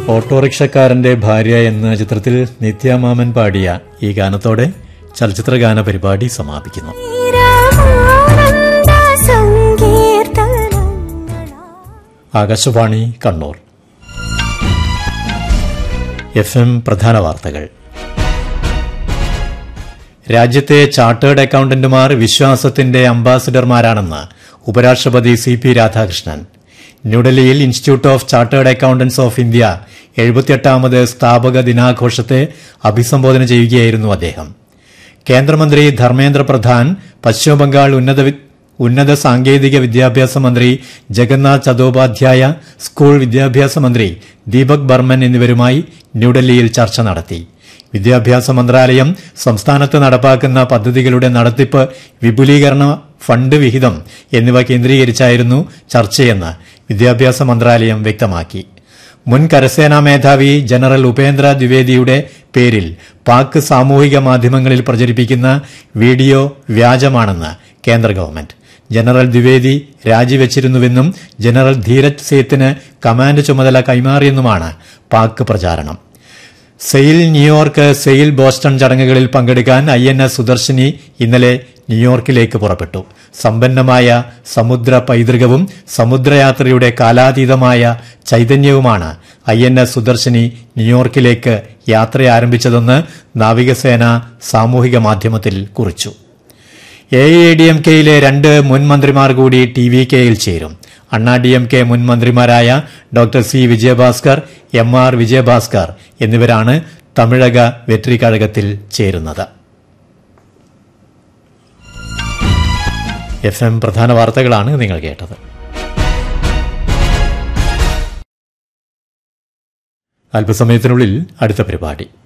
ഓട്ടോറിക്ഷക്കാരന്റെ ഭാര്യ എന്ന ചിത്രത്തിൽ നിത്യാമാമൻ പാടിയ ഈ ഗാനത്തോടെ ചലച്ചിത്ര ഗാന പരിപാടി സമാപിക്കുന്നു ശ്രീരാമാനന്ദ സങ്കീർത്തനങ്ങളാ ആകാശവാണി കണ്ണൂർ എഫ് എം പ്രധാന വാർത്തകൾ രാജ്യത്തെ ചാർട്ടേഡ് അക്കൌണ്ടന്റുമാർ വിശ്വാസത്തിന്റെ അംബാസിഡർമാരാണെന്ന് ഉപരാഷ്ട്രപതി സി പി രാധാകൃഷ്ണൻ ന്യൂഡൽഹിയിൽ institute of chartered accountants of India എഴുപത്തിയെട്ടാമത് സ്ഥാപക ദിനാഘോഷത്തെ അഭിസംബോധന ചെയ്യുകയായിരുന്നു അദ്ദേഹം കേന്ദ്രമന്ത്രി ധർമ്മേന്ദ്ര പ്രധാൻ പശ്ചിമബംഗാൾ ഉന്നത വി- ഉന്നത സാങ്കേതിക വിദ്യാഭ്യാസ മന്ത്രി ജഗന്നാഥ് ചതോപാധ്യായ സ്കൂൾ വിദ്യാഭ്യാസ മന്ത്രി ദീപക് ബർമൻ എന്നിവരുമായി ന്യൂഡൽഹിയിൽ ചർച്ച നടത്തി വിദ്യാഭ്യാസ മന്ത്രാലയം സംസ്ഥാനത്ത് നടപ്പാക്കുന്ന പദ്ധതികളുടെ നടത്തിപ്പ് വിപുലീകരണ ഫണ്ട് വിഹിതം എന്നിവ കേന്ദ്രീകരിച്ചായിരുന്നു ചർച്ചയെന്ന് വിദ്യാഭ്യാസ മന്ത്രാലയം വ്യക്തമാക്കി മുൻ കരസേനാ മേധാവി ജനറൽ ഉപേന്ദ്ര ദ്വിവേദിയുടെ പേരിൽ പാക് സാമൂഹിക മാധ്യമങ്ങളിൽ പ്രചരിപ്പിക്കുന്ന വീഡിയോ വ്യാജമാണെന്ന് കേന്ദ്ര ഗവൺമെന്റ് ജനറൽ ദ്വിവേദി രാജിവെച്ചിരുന്നുവെന്നും ജനറൽ ധീരജ് സേത്തിന് കമാൻഡ് ചുമതല കൈമാറിയെന്നുമാണ് പാക് പ്രചാരണം സെയിൽ ന്യൂയോർക്ക് സെയിൽ ബോസ്റ്റൺ ചടങ്ങുകളിൽ പങ്കെടുക്കാൻ ഐ എൻ എസ് സുദർശിനി ഇന്നലെ ന്യൂയോർക്കിലേക്ക് പുറപ്പെട്ടു സമ്പന്നമായ സമുദ്ര പൈതൃകവും സമുദ്രയാത്രയുടെ കാലാതീതമായ ചൈതന്യവുമാണ് ഐ എൻ എസ് സുദർശിനി ന്യൂയോർക്കിലേക്ക് യാത്ര ആരംഭിച്ചതെന്ന് നാവികസേന സാമൂഹിക മാധ്യമത്തിൽ കുറിച്ചു എ ഐ ഡി എം കെയിലെ രണ്ട് മുൻ മന്ത്രിമാർ കൂടി ടി വി കെയിൽ ചേരും അണ്ണാ ഡി എം കെ മുൻ മന്ത്രിമാരായ doctor C Vijayabhaskar M R Vijayabhaskar എന്നിവരാണ് തമിഴക വെട്രി കഴകത്തിൽ ചേരുന്നത് എഫ് എം പ്രധാന വാർത്തകളാണ് നിങ്ങൾ കേട്ടത് അല്പസമയത്തിനുള്ളിൽ അടുത്ത പരിപാടി